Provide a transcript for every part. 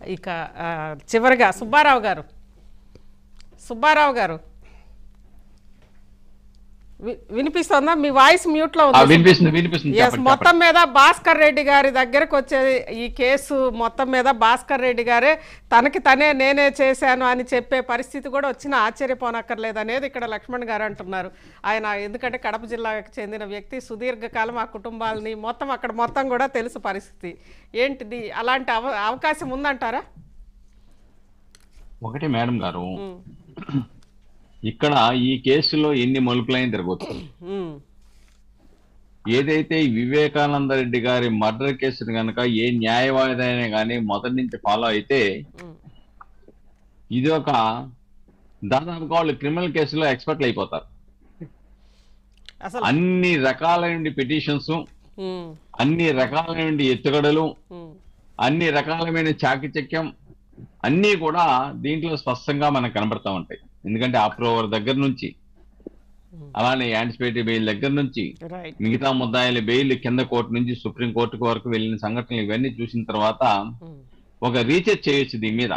ఇక ఆ, చివరిగా సుబ్బారావు గారు సుబ్బారావు గారు వి- వినిపిస్తోందా మీ వాయిస్ మ్యూట్ లో ఆ, ఉంది వినిపిస్తుంది వినిపిస్తుంది ఎస్ చెప్పండి, మొత్తం మీద భాస్కర్ రెడ్డి గారి దగ్గరకు వచ్చే ఈ కేసు మొత్తం మీద భాస్కర్ రెడ్డి గారే తనకి తనే నేనే చేశాను అని చెప్పే పరిస్థితి కూడా వచ్చిన ఆశ్చర్యపోనక్కర్లేదు అనేది ఇక్కడ లక్ష్మణ్ గారు అంటున్నారు ఆయన ఎందుకంటే కడప జిల్లాకు చెందిన వ్యక్తి సుదీర్ఘకాలం ఆ కుటుంబాలని మొత్తం అక్కడ మొత్తం కూడా తెలుసు పరిస్థితి ఏంటిది అలాంటి అవ అవకాశం ఉందంటారా ఒకటి మేడం గారు ఉమ్, ఇక్కడ ఈ కేసులో ఎన్ని మలుపులైన తిరగవచ్చు ఉమ్, ఏదైతే ఈ వివేకానంద రెడ్డి గారి మర్డర్ కేసును కనుక ఏ న్యాయవాది అయినా కానీ మొదటి నుంచి ఫాలో అయితే ఉమ్, ఇది ఒక దాదాపుగా వాళ్ళు క్రిమినల్ కేసులో ఎక్స్పర్ట్లు అయిపోతారు అసలు అన్ని రకాలైన పిటిషన్స్ ఉమ్, అన్ని రకాలైన ఎత్తుగడలు ఉమ్, అన్ని అన్ని రకాలమైన చాకచక్యం అన్నీ కూడా దీంట్లో స్పష్టంగా మనకు కనబడతా ఉంటాయి ఎందుకంటే అప్రూవర్ దగ్గర నుంచి అలానే యాంటిసిపేటరీ బెయిల్ దగ్గర నుంచి రైట్ మిగతా ముద్దాయిల బెయిల్ కింద కోర్టు నుంచి సుప్రీం కోర్టు వరకు వెళ్ళిన సంఘటనలు ఇవన్నీ చూసిన తర్వాత ఉమ్, ఒక రీసెర్చ్ చేయొచ్చు దీని మీద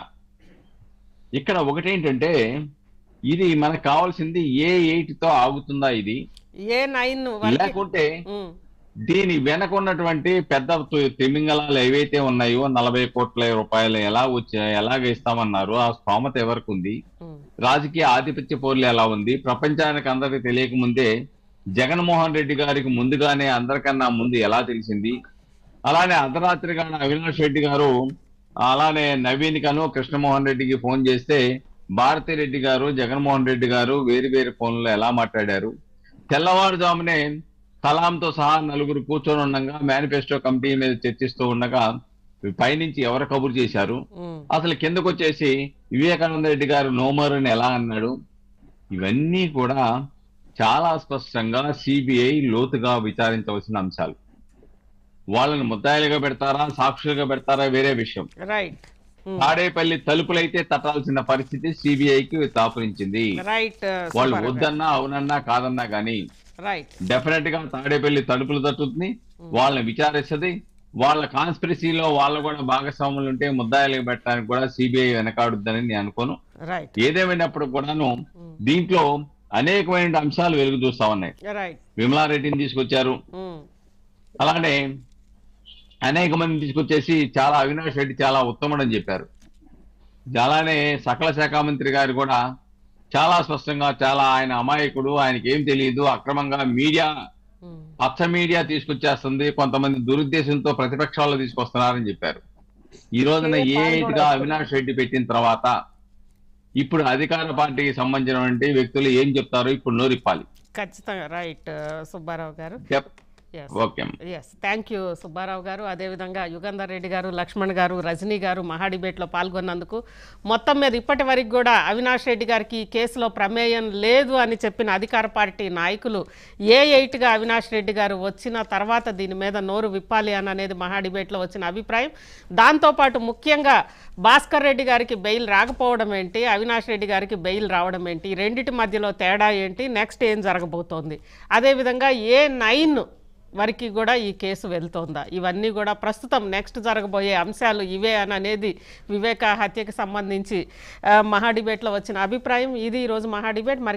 ఇక్కడ ఒకటేంటంటే ఇది మనకు కావాల్సింది ఏ ఎయిట్ తో ఆగుతుందా ఇది ఏ నైన్ వాళ్ళకి లేకుంటే ఉమ్, దీని వెనక ఉన్నటువంటి పెద్ద తి- తిమింగలాలు ఏవైతే ఉన్నాయో నలభై కోట్ల రూపాయలు ఎలా వచ్చాయి ఎలాగ ఇస్తామన్నారు ఆ స్తోమత ఎవరికి ఉంది ఉమ్, రాజకీయ రాజకీయ ఆధిపత్య పోర్లు ఎలా ఉంది ప్రపంచానికి అందరికి తెలియక ముందే జగన్మోహన్ రెడ్డి గారికి ముందుగానే అందరికన్నా ముందు ఎలా తెలిసింది అలానే అర్ధరాత్రిగానే అవినాష్ రెడ్డి గారు అలానే నవీన్ కను కృష్ణమోహన్ రెడ్డికి ఫోన్ చేస్తే భారతి రెడ్డి గారు జగన్మోహన్ రెడ్డి గారు వేరు వేరు ఫోన్లో ఎలా మాట్లాడారు తెల్లవారుజామునే కలాంతో సహా నలుగురు కూర్చొని ఉండగా మేనిఫెస్టో కమిటీ మీద చర్చిస్తూ ఉండగా పైనుంచి ఎవరు కబురు చేశారు ఉమ్, అసలు కిందకు వచ్చేసి వివేకానంద రెడ్డి గారు నోమర్ అని ఎలా అన్నాడు ఇవన్నీ కూడా చాలా స్పష్టంగా సిబిఐ లోతుగా విచారించవలసిన అంశాలు వాళ్ళని ముద్దాయిలుగా పెడతారా సాక్షులుగా పెడతారా వేరే విషయం రైట్ ఉమ్, తాడేపల్లి తలుపులైతే తట్టాల్సిన పరిస్థితి సిబిఐకి దాపురించింది రైట్ వాళ్ళు సుబ్బారావు గారు. వద్దన్నా అవునన్నా కాదన్నా గానీ రైట్ డెఫినెట్ గా తాడేపల్లి తలుపులు తట్టుతుంది వాళ్ళని విచారిస్తుంది వాళ్ళ కాన్స్పిరసీలో వాళ్ళు కూడా భాగస్వాములు ఉంటే ముద్దాయిలుగా పెట్టడానికి కూడా సిబిఐ వెనకాడుద్దని నేను అనుకోను రైట్ ఏదేమైనప్పుడు కూడాను దీంట్లో అనేకమైన అంశాలు వెలుగు చూస్తా ఉన్నాయి రైట్ విమలారెడ్డిని తీసుకొచ్చారు ఉమ్, అలానే అనేక మందిని తీసుకొచ్చేసి చాలా అవినాష్ రెడ్డి చాలా ఉత్తముడని చెప్పారు అలానే సకల శాఖ మంత్రి గారు కూడా చాలా స్పష్టంగా చాలా ఆయన అమాయకుడు ఆయనకి ఏం తెలియదు అక్రమంగా మీడియా ఉమ్, పచ్చ మీడియా తీసుకొచ్చేస్తుంది కొంతమంది దురుద్దేశంతో ప్రతిపక్షాల్లో తీసుకొస్తున్నారని చెప్పారు ఈ రోజున ఏ గా అవినాష్ రెడ్డి పెట్టిన తర్వాత ఇప్పుడు అధికార పార్టీకి సంబంధించినటువంటి వ్యక్తులు ఏం చెప్తారో ఇప్పుడు నోరిప్పాలి ఖచ్చితంగా రైట్ సుబ్బారావు గారు చెప్ ఎస్ ఓకే అమ్మ. Yes thank you Subbarao garu అదేవిధంగా యుగంధర్ రెడ్డి గారు లక్ష్మణ్ గారు రజనీ గారు మహా డిబేట్లో పాల్గొన్నందుకు మొత్తం మీద ఇప్పటి వరకు కూడా అవినాష్ రెడ్డి గారికి ఈ కేసులో ప్రమేయం లేదు అని చెప్పిన అధికార పార్టీ నాయకులు ఏ ఎయిట్గా అవినాష్ రెడ్డి గారు వచ్చిన తర్వాత దీని మీద నోరు విప్పాలి అని అనేది మహా డిబేట్లో వచ్చిన అభిప్రాయం దాంతోపాటు ముఖ్యంగా భాస్కర్ రెడ్డి గారికి బెయిల్ రాకపోవడం ఏంటి అవినాష్ రెడ్డి గారికి బెయిల్ రావడం ఏంటి ఈ రెండిటి మధ్యలో తేడా ఏంటి నెక్స్ట్ ఏం జరగబోతోంది అదేవిధంగా ఏ నైన్ వరకు కూడా ఈ కేసు వెళ్తోందా ఇవన్నీ కూడా ప్రస్తుతం నెక్స్ట్ జరగబోయే అంశాలు ఇవే అని అనేది వివేక హత్యకి సంబంధించి ఆ, మహా డిబేట్లో వచ్చిన అభిప్రాయం ఇది ఈరోజు మహా డిబేట్ మరి